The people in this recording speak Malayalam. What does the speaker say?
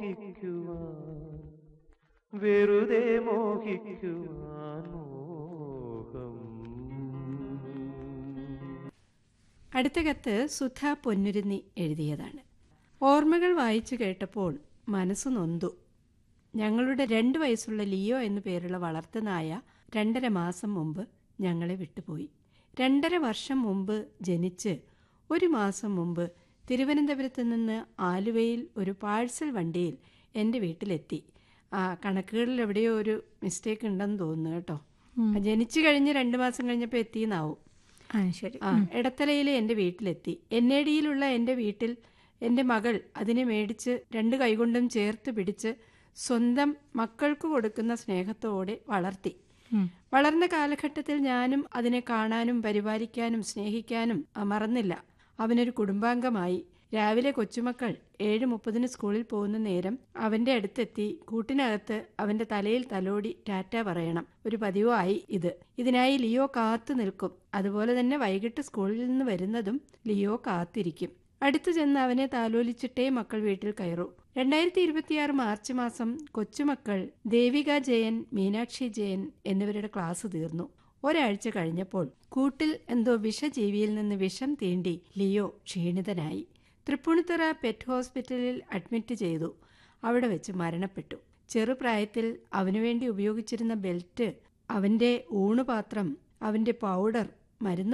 മോഹിക്കുവാൻ വെറുതെ മോഹിക്കുവാൻ മോഹം അടുത്ത കത്ത് സുധ പൊന്നുരുന്നി എഴുതിയതാണ് ഓർമ്മകൾ വായിച്ചു കേട്ടപ്പോൾ മനസ്സ് നൊന്തു ഞങ്ങളുടെ രണ്ട് വയസ്സുള്ള ലിയോ എന്നു പേരുള്ള വളർത്തുനായ രണ്ടര മാസം മുമ്പ് ഞങ്ങളെ വിട്ടുപോയി രണ്ടര വർഷം മുമ്പ് ജനിച്ച് ഒരു മാസം മുമ്പ് തിരുവനന്തപുരത്ത് നിന്ന് ആലുവയിൽ ഒരു പാഴ്സൽ വണ്ടിയിൽ എൻ്റെ വീട്ടിലെത്തി ആ കണക്കുകളിൽ എവിടെയോ ഒരു മിസ്റ്റേക്ക് ഉണ്ടെന്ന് തോന്നുന്നു കേട്ടോ ജനിച്ചു കഴിഞ്ഞ് രണ്ട് മാസം കഴിഞ്ഞപ്പോൾ എത്തിയെന്നാവും ആ ശരി ആ ഇടത്തലയിലെ എൻ്റെ വീട്ടിലെത്തി എൻ എ ഡിയിലുള്ള എൻ്റെ വീട്ടിൽ എൻ്റെ മകൾ അതിനെ മേടിച്ച് രണ്ട് കൈകൊണ്ടും ചേർത്ത് പിടിച്ച് സ്വന്തം മക്കൾക്ക് കൊടുക്കുന്ന സ്നേഹത്തോടെ വളർത്തി വളർന്ന കാലഘട്ടത്തിൽ ഞാനും അതിനെ കാണാനും പരിപാലിക്കാനും സ്നേഹിക്കാനും മറന്നില്ല അവനൊരു കുടുംബാംഗമായി രാവിലെ കൊച്ചുമക്കൾ ഏഴ് മുപ്പതിന് സ്കൂളിൽ പോകുന്ന നേരം അവന്റെ അടുത്തെത്തി കൂട്ടിനകത്ത് അവന്റെ തലയിൽ തലോടി ടാറ്റ പറയണം ഒരു പതിവായി ഇത് ഇതിനായി ലിയോ കാത്തു നിൽക്കും അതുപോലെ തന്നെ വൈകിട്ട് സ്കൂളിൽ നിന്ന് വരുന്നതും ലിയോ കാത്തിരിക്കും അടുത്തു ചെന്ന് അവനെ താലോലിച്ചിട്ടേ മക്കൾ വീട്ടിൽ കയറൂ രണ്ടായിരത്തി ഇരുപത്തിയാറ് മാർച്ച് മാസം കൊച്ചുമക്കൾ ദേവിക ജയൻ മീനാക്ഷി ജയൻ എന്നിവരുടെ ക്ലാസ് തീർന്നു ഒരാഴ്ച കഴിഞ്ഞപ്പോൾ കൂട്ടിൽ എന്തോ വിഷജീവിയിൽ നിന്ന് വിഷം തീണ്ടി ലിയോ ക്ഷീണിതനായി തൃപ്പൂണിത്തുറ പെറ്റ് ഹോസ്പിറ്റലിൽ അഡ്മിറ്റ് ചെയ്തു അവിടെ വെച്ച് മരണപ്പെട്ടു ചെറുപ്രായത്തിൽ അവനു വേണ്ടി ഉപയോഗിച്ചിരുന്ന ബെൽറ്റ് അവന്റെ ഊണുപാത്രം അവന്റെ പൗഡർ മരുന്ന്